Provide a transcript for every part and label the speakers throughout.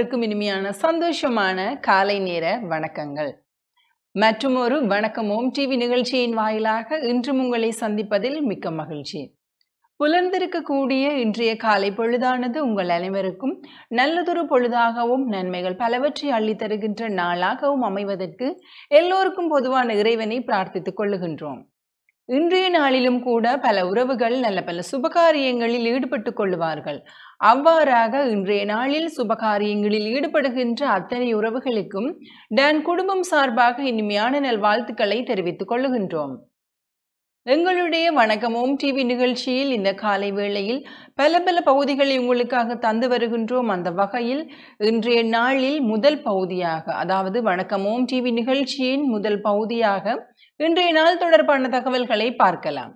Speaker 1: அனைவருக்கும் இனிமையான சந்தோஷமான காலை நேர வணக்கங்கள் மற்றும் ஒரு வணக்கம் ஓம் டிவி நிகழ்ச்சியின் வாயிலாக இன்றும் உங்களை சந்திப்பதில் மிக்க மகிழ்ச்சி புலர்ந்திருக்கக்கூடிய இன்றைய காலை பொழுதானது உங்கள் அனைவருக்கும் நல்லதொரு பொழுதாகவும் நன்மைகள் பலவற்றை அள்ளித் தருகின்ற நாளாகவும் அமைவதற்கு எல்லோருக்கும் பொதுவான இறைவனை பிரார்த்தித்துக் கொள்ளுகின்றோம் இன்றைய நாளிலும் கூட பல உறவுகள் நல்ல பல சுபகாரியங்களில் ஈடுபட்டுக் கொள்ளுவார்கள் அவ்வாறாக இன்றைய நாளில் சுபகாரியங்களில் ஈடுபடுகின்ற அத்தனை உறவுகளுக்கும் டான் குடும்பம் சார்பாக இனிமையான நல்வாழ்த்துக்களை தெரிவித்துக் கொள்ளுகின்றோம் எங்களுடைய வணக்கம் ஓம் டிவி நிகழ்ச்சியில் இந்த காலை வேளையில் பல பல பகுதிகளை உங்களுக்காக தந்து வருகின்றோம் அந்த வகையில் இன்றைய நாளில் முதல் பகுதியாக அதாவது வணக்கம் ஓம் டிவி நிகழ்ச்சியின் முதல் பகுதியாக இன்றைய நாள் தொடர்பான தகவல்களை பார்க்கலாம்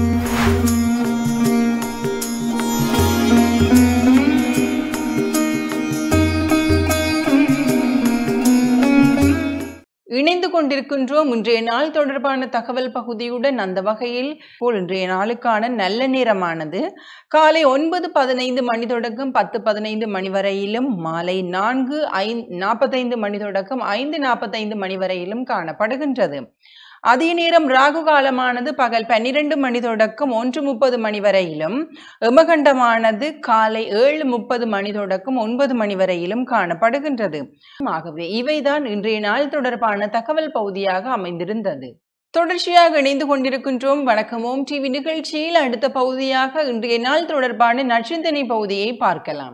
Speaker 1: இணைந்து கொண்டிருக்கின்றோம் இன்றைய நாள் தொடர்பான தகவல் பகுதியுடன் அந்த வகையில் போல் இன்றைய நாளுக்கான நல்ல நேரமானது காலை ஒன்பது பதினைந்து மணி தொடக்கம் பத்து பதினைந்து மணி வரையிலும் மாலை நான்கு ஐந்து நாற்பத்தைந்து மணி தொடக்கம் ஐந்து நாற்பத்தைந்து மணி வரையிலும் காணப்படுகின்றது அதே நேரம் ராகு காலமானது பகல் பன்னிரண்டு மணி தொடக்கம் ஒன்று முப்பது மணி வரையிலும் எமகண்டமானது காலை ஏழு முப்பது மணி தொடக்கம் ஒன்பது மணி வரையிலும் காணப்படுகின்றது ஆகவே இவைதான் இன்றைய நாள் தொடர்பான தகவல் பகுதியாக அமைந்திருந்தது தொடர்ச்சியாக இணைந்து கொண்டிருக்கின்றோம் வணக்கம் ஓம் டிவி நிகழ்ச்சியில் அடுத்த பகுதியாக இன்றைய நாள் தொடர்பான நச்சிந்தனை பகுதியை பார்க்கலாம்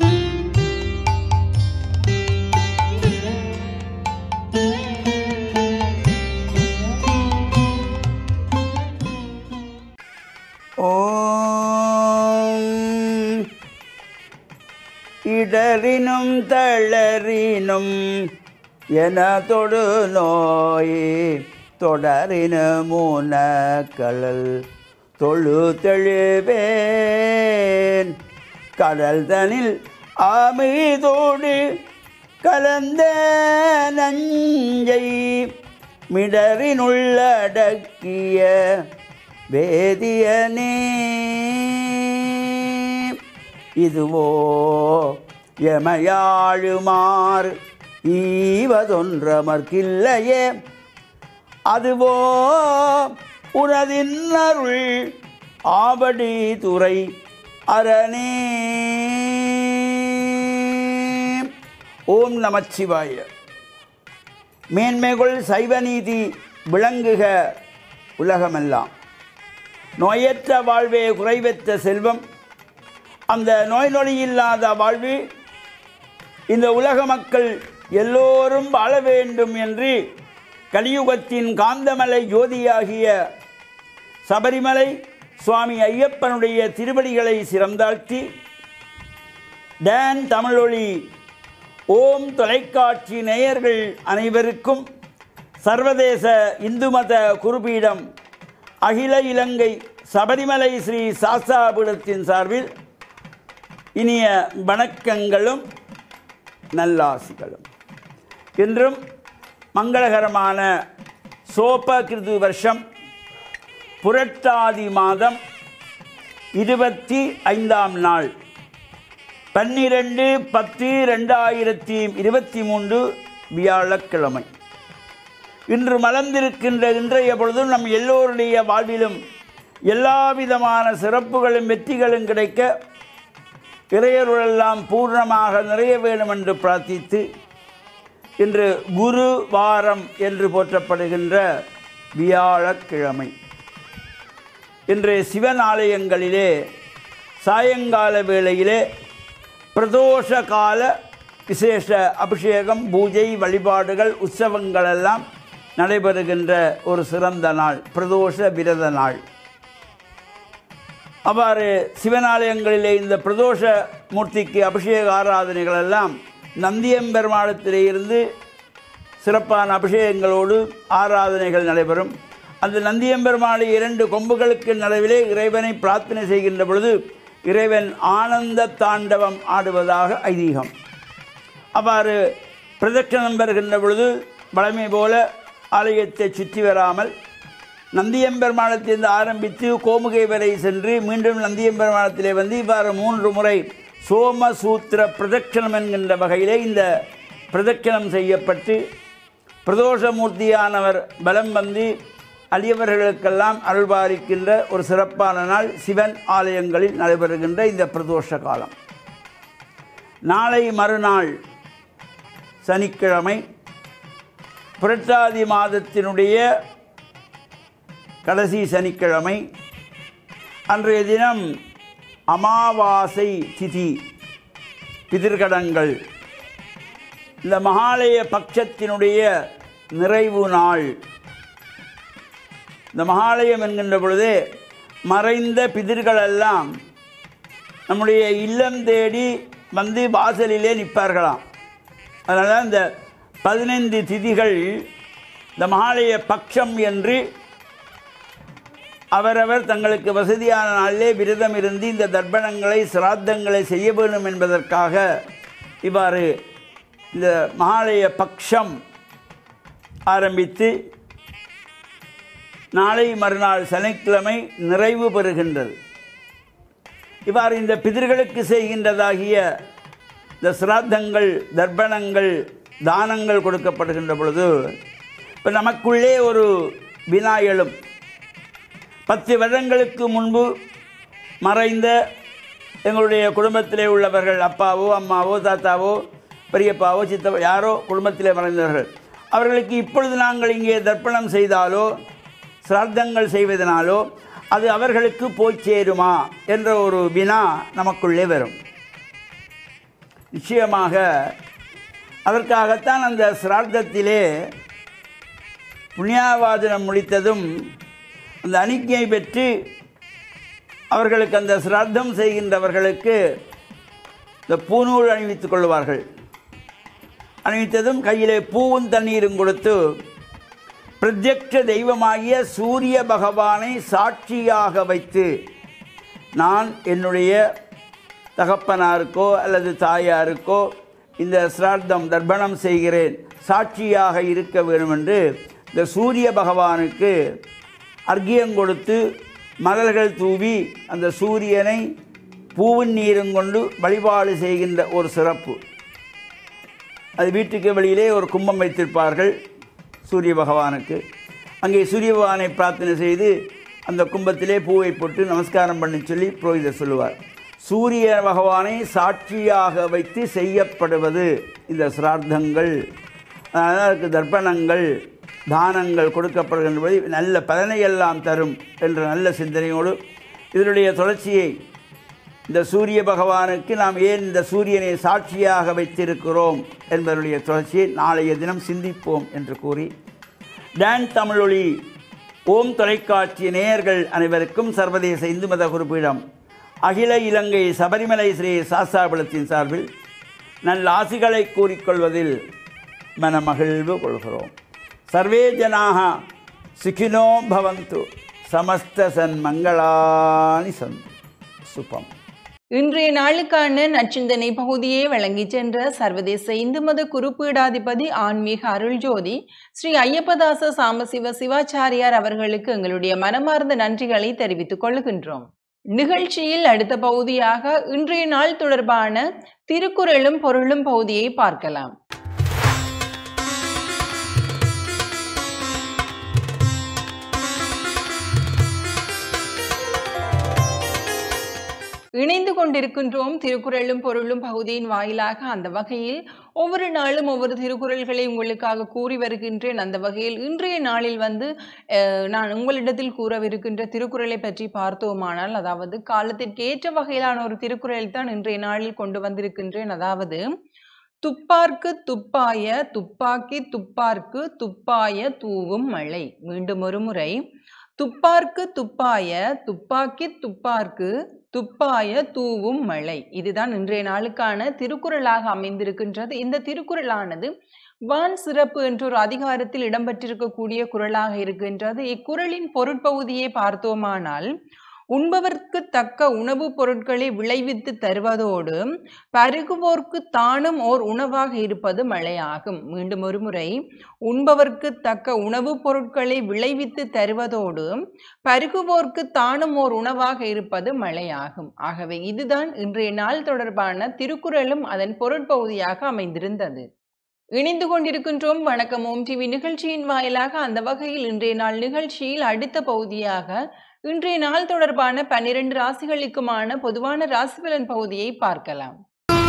Speaker 2: ஓம் இடறினும் தளறினும் என தொடு நோய் தொடரின மூனக்கடல் தொழு தெழுவேன் கடல் தனில் அமிதோடு கலந்த நஞ்சை மிடறினுள்ளடக்கிய வேதியனே இதுவோ எமையாழுமாறு ஈவதொன்றமர்க்கில்லையே அதுவோ உனதின் அருள் ஆவடி துறை அரணே ஓம் நமச்சிவாய மேன்மைகள் சைவநீதி விளங்குக உலகமெல்லாம் நோயற்ற வாழ்வே குறைவற்ற செல்வம் அந்த நோய் நொடி இல்லாத வாழ்வு இந்த உலக மக்கள் எல்லோரும் வாழ வேண்டும் என்று கலியுகத்தின் காந்தமலை ஜோதியாகிய சபரிமலை சுவாமி ஐயப்பனுடைய திருவடிகளை சிறந்தாழ்த்தி டான் தமிழொலி ஓம் தொலைக்காட்சி நேயர்கள் அனைவருக்கும் சர்வதேச இந்து மத குருபீடம் அகில இலங்கை சபரிமலை ஸ்ரீ சாஸ்தாபீடத்தின் சார்பில் இனிய வணக்கங்களும் நல்லாசிகளும் இன்றும் மங்களகரமான சோப கிருது வருஷம் புரட்டாதி மாதம் இருபத்தி ஐந்தாம் நாள் பன்னிரெண்டு பத்து ரெண்டாயிரத்தி இருபத்தி மூன்று வியாழக்கிழமை இன்று மலர்ந்திருக்கின்ற இன்றைய பொழுதும் நம் எல்லோருடைய வாழ்விலும் எல்லா விதமான சிறப்புகளும் வெற்றிகளும் கிடைக்க இறையருளெல்லாம் பூர்ணமாக நிறைய வேண்டும் என்று பிரார்த்தித்து இன்று குரு வாரம் என்று போற்றப்படுகின்ற வியாழக்கிழமை இன்று சிவன் ஆலயங்களிலே சாயங்கால வேளையிலே பிரதோஷ கால விசேஷ அபிஷேகம் பூஜை வழிபாடுகள் உற்சவங்கள் எல்லாம் நடைபெறுகின்ற ஒரு சிறந்த நாள் பிரதோஷ விரத நாள் அவ்வாறு சிவனாலயங்களிலே இந்த பிரதோஷ மூர்த்திக்கு அபிஷேக ஆராதனைகள் எல்லாம் நந்தியம்பெருமாளத்திலே இருந்து சிறப்பான அபிஷேகங்களோடு ஆராதனைகள் நடைபெறும் அந்த நந்தியம்பெருமாளை இரண்டு கொம்புகளுக்கு நடுவிலே இறைவனை பிரார்த்தனை செய்கின்ற பொழுது இறைவன் ஆனந்த தாண்டவம் ஆடுவதாக ஐதீகம் அவ்வாறு பிரதட்சணம் பெறுகின்ற பொழுது வளமை போல ஆலயத்தை சுற்றி வராமல் நந்தியம்பெருமானத்திலிருந்து ஆரம்பித்து கோமுகை வரை சென்று மீண்டும் நந்தியம்பெருமானத்திலே வந்து இவ்வாறு மூன்று முறை சோமசூத்திர பிரதட்சணம் என்கின்ற வகையிலே இந்த பிரதட்சணம் செய்யப்பட்டு பிரதோஷமூர்த்தியானவர் பலம் வந்து அடியவர்களுக்கெல்லாம் அருள்பாலிக்கின்ற ஒரு சிறப்பான நாள் சிவன் ஆலயங்களில் நடைபெறுகின்ற இந்த பிரதோஷ காலம் நாளை மறுநாள் சனிக்கிழமை புரட்டாதி மாதத்தினுடைய கடைசி சனிக்கிழமை அன்றைய தினம் அமாவாசை திதி பிதிர்கடங்கள் இந்த மகாலய பட்சத்தினுடைய நிறைவு நாள் இந்த மகாலயம் என்கின்ற பொழுது மறைந்த பிதிர்களெல்லாம் நம்முடைய இல்லம் தேடி வந்து வாசலிலே நிற்பார்களாம் அதனால் இந்த பதினைந்து திதிகள் இந்த மகாலய பட்சம் என்று அவரவர் தங்களுக்கு வசதியான நாளிலே விரதம் இருந்து இந்த தர்ப்பணங்களை சிராத்தங்களை செய்ய வேண்டும் என்பதற்காக இவ்வாறு இந்த மகாலய பட்சம் ஆரம்பித்து நாளை மறுநாள் சனிக்கிழமை நிறைவு பெறுகின்றது இவ்வாறு இந்த பிதர்களுக்கு செய்கின்றதாகிய இந்த சிராத்தங்கள் தர்ப்பணங்கள் தானங்கள் கொடுக்கப்படுகின்ற பொழுது இப்போ நமக்குள்ளே ஒரு வினா எழும் பத்து வருடங்களுக்கு முன்பு மறைந்த எங்களுடைய குடும்பத்திலே உள்ளவர்கள் அப்பாவோ அம்மாவோ தாத்தாவோ பெரியப்பாவோ சித்தவோ யாரோ குடும்பத்திலே மறைந்தவர்கள் அவர்களுக்கு இப்பொழுது நாங்கள் இங்கே தர்ப்பணம் செய்தாலோ சிராத்தங்கள் செய்வதனாலோ அது அவர்களுக்கு போய் சேருமா என்ற ஒரு வினா நமக்குள்ளே வரும் நிச்சயமாக அதற்காகத்தான் அந்த சிரார்த்தத்திலே புண்ணியாவாதனம் முடித்ததும் அந்த அணிக்கையை பெற்று அவர்களுக்கு அந்த சிராத்தம் செய்கின்றவர்களுக்கு இந்த பூநூல் அணிவித்துக் கொள்வார்கள் அணிவித்ததும் கையிலே பூவும் தண்ணீரும் கொடுத்து பிரத்யக்ஷ தெய்வமாகிய சூரிய பகவானை சாட்சியாக வைத்து நான் என்னுடைய தகப்பனாருக்கோ அல்லது தாயாருக்கோ இந்த சிரார்த்தம் தர்ப்பணம் செய்கிறேன் சாட்சியாக இருக்க வேண்டும் என்று இந்த சூரிய பகவானுக்கு அர்க்கியம் கொடுத்து மலர்கள் தூவி அந்த சூரியனை பூவின் நீரும் கொண்டு வழிபாடு செய்கின்ற ஒரு சிறப்பு அது வீட்டுக்கு வெளியிலே ஒரு கும்பம் வைத்திருப்பார்கள் சூரிய பகவானுக்கு அங்கே சூரிய பகவானை பிரார்த்தனை செய்து அந்த கும்பத்திலே பூவை போட்டு நமஸ்காரம் பண்ணி சொல்லி புரோகிதர் சொல்லுவார் சூரிய பகவானை சாட்சியாக வைத்து செய்யப்படுவது இந்த சிரார்த்தங்கள் அதற்கு தர்ப்பணங்கள் தானங்கள் கொடுக்கப்படுகின்றது நல்ல பலனையெல்லாம் தரும் என்ற நல்ல சிந்தனையோடு இதனுடைய தொடர்ச்சியை இந்த சூரிய பகவானுக்கு நாம் ஏன் இந்த சூரியனை சாட்சியாக வைத்திருக்கிறோம் என்பதனுடைய தொடர்ச்சியை நாளைய தினம் சிந்திப்போம் என்று கூறி டான் தமிழொலி ஓம் தொலைக்காட்சி நேயர்கள் அனைவருக்கும் சர்வதேச இந்து மத குறிப்பிடம் அகில இலங்கை சபரிமலை ஸ்ரீ சாஸ்தாபலத்தின் சார்பில் நல்ல ஆசிகளை கூறிக்கொள்வதில் மனமகிழ்வு கொள்கிறோம் சர்வே ஜனாக சுகினோ பவந்து சமஸ்த சன்மங்களானி சந்து சுபம்
Speaker 1: இன்றைய நாளுக்கான நச்சிந்தனை பகுதியை வழங்கிச் சென்ற சர்வதேச இந்து மத குருப்பீடாதிபதி ஆன்மீக அருள்ஜோதி ஸ்ரீ ஐயப்பதாச சாமசிவ சிவாச்சாரியார் அவர்களுக்கு எங்களுடைய மனமார்ந்த நன்றிகளை தெரிவித்துக் கொள்கின்றோம் நிகழ்ச்சியில் அடுத்த பகுதியாக இன்றைய நாள் தொடர்பான திருக்குறளும் பொருளும் பகுதியை பார்க்கலாம் இணைந்து கொண்டிருக்கின்றோம் திருக்குறளும் பொருளும் பகுதியின் வாயிலாக அந்த வகையில் ஒவ்வொரு நாளும் ஒவ்வொரு திருக்குறள்களை உங்களுக்காக கூறி வருகின்றேன் அந்த வகையில் இன்றைய நாளில் வந்து அஹ், நான் உங்களிடத்தில் கூறவிருக்கின்ற திருக்குறளை பற்றி பார்த்தோமானால் அதாவது காலத்திற்கு ஏற்ற வகையிலான ஒரு திருக்குறள் தான் இன்றைய நாளில் கொண்டு வந்திருக்கின்றேன் அதாவது துப்பார்க்கு துப்பாய துப்பாக்கி துப்பார்க்கு துப்பாய தூவும் மழை மீண்டும் ஒரு முறை துப்பார்க்கு துப்பாய துப்பாக்கி துப்பார்க்கு துப்பாய தூவும் மழை இதுதான் இன்றைய நாளுக்கான திருக்குறளாக அமைந்திருக்கின்றது இந்த திருக்குறளானது வான் சிறப்பு என்ற ஒரு அதிகாரத்தில் இடம்பெற்றிருக்கக்கூடிய குறளாக இருக்கின்றது இக்குறளின் பொருட்பகுதியை பார்த்தோமானால் உண்பவர்க்கு தக்க உணவுப் பொருட்களை விளைவித்து தருவதோடு பருகுவோர்க்கு தானும் ஓர் உணவாக இருப்பது மழையாகும் மீண்டும் ஒரு முறை உண்பவர்க்கு தக்க உணவுப் பொருட்களை விளைவித்து தருவதோடு பருகுவோர்க்கு தானும் ஓர் உணவாக இருப்பது மழையாகும் ஆகவே இதுதான் இன்றைய நாள் தொடர்பான திருக்குறளும் அதன் பொருட்பகுதியாக அமைந்திருந்தது இணைந்து கொண்டிருக்கின்றோம் வணக்கம் ஓம் டிவி நிகழ்ச்சியின் வாயிலாக அந்த வகையில் இன்றைய நாள் நிகழ்ச்சியில் அடுத்த பகுதியாக இன்றைய நாள் தொடர்பான பன்னிரண்டு ராசிகளுக்குமான பொதுவான ராசிபலன் பகுதியை பார்க்கலாம்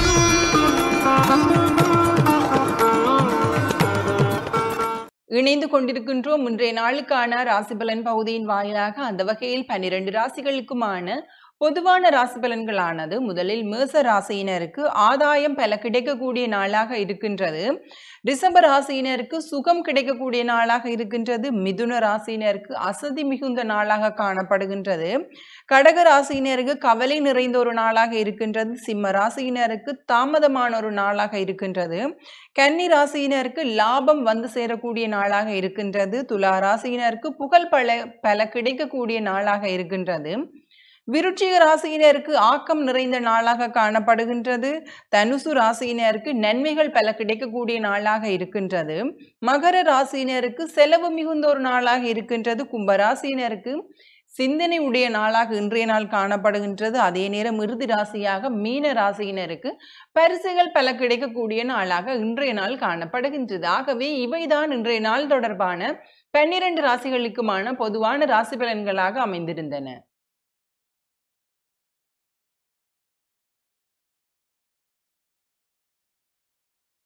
Speaker 1: இணைந்து கொண்டிருக்கின்றோம் இன்றைய நாளுக்கான ராசிபலன் பகுதியின் வாயிலாக அந்த வகையில் பன்னிரண்டு ராசிகளுக்குமான பொதுவான ராசி பலன்களானது முதலில் மேச ராசியினருக்கு ஆதாயம் பல கிடைக்கக்கூடிய நாளாக இருக்கின்றது டிசம்பர் ராசியினருக்கு சுகம் கிடைக்கக்கூடிய நாளாக இருக்கின்றது மிதுன ராசியினருக்கு அசதி மிகுந்த நாளாக காணப்படுகின்றது கடக ராசியினருக்கு கவலை நிறைந்த ஒரு நாளாக இருக்கின்றது சிம்ம ராசியினருக்கு தாமதமான ஒரு நாளாக இருக்கின்றது கன்னி ராசியினருக்கு லாபம் வந்து சேரக்கூடிய நாளாக இருக்கின்றது துலா ராசியினருக்கு புகழ் பல பல கிடைக்கக்கூடிய நாளாக இருக்கின்றது விருட்சிக ராசியினருக்கு ஆக்கம் நிறைந்த நாளாக காணப்படுகின்றது தனுசு ராசியினருக்கு நன்மைகள் பல கிடைக்கக்கூடிய நாளாக இருக்கின்றது மகர ராசியினருக்கு செலவு மிகுந்த ஒரு நாளாக இருக்கின்றது கும்ப ராசியினருக்கு சிந்தனை உடைய நாளாக இன்றைய நாள் காணப்படுகின்றது அதே நேரம் இறுதி ராசியாக மீன ராசியினருக்கு பரிசுகள் பல கிடைக்கக்கூடிய நாளாக இன்றைய நாள் காணப்படுகின்றது ஆகவே இவைதான் இன்றைய நாள் தொடர்பான பன்னிரண்டு ராசிகளுக்குமான பொதுவான ராசி பலன்களாக அமைந்திருந்தன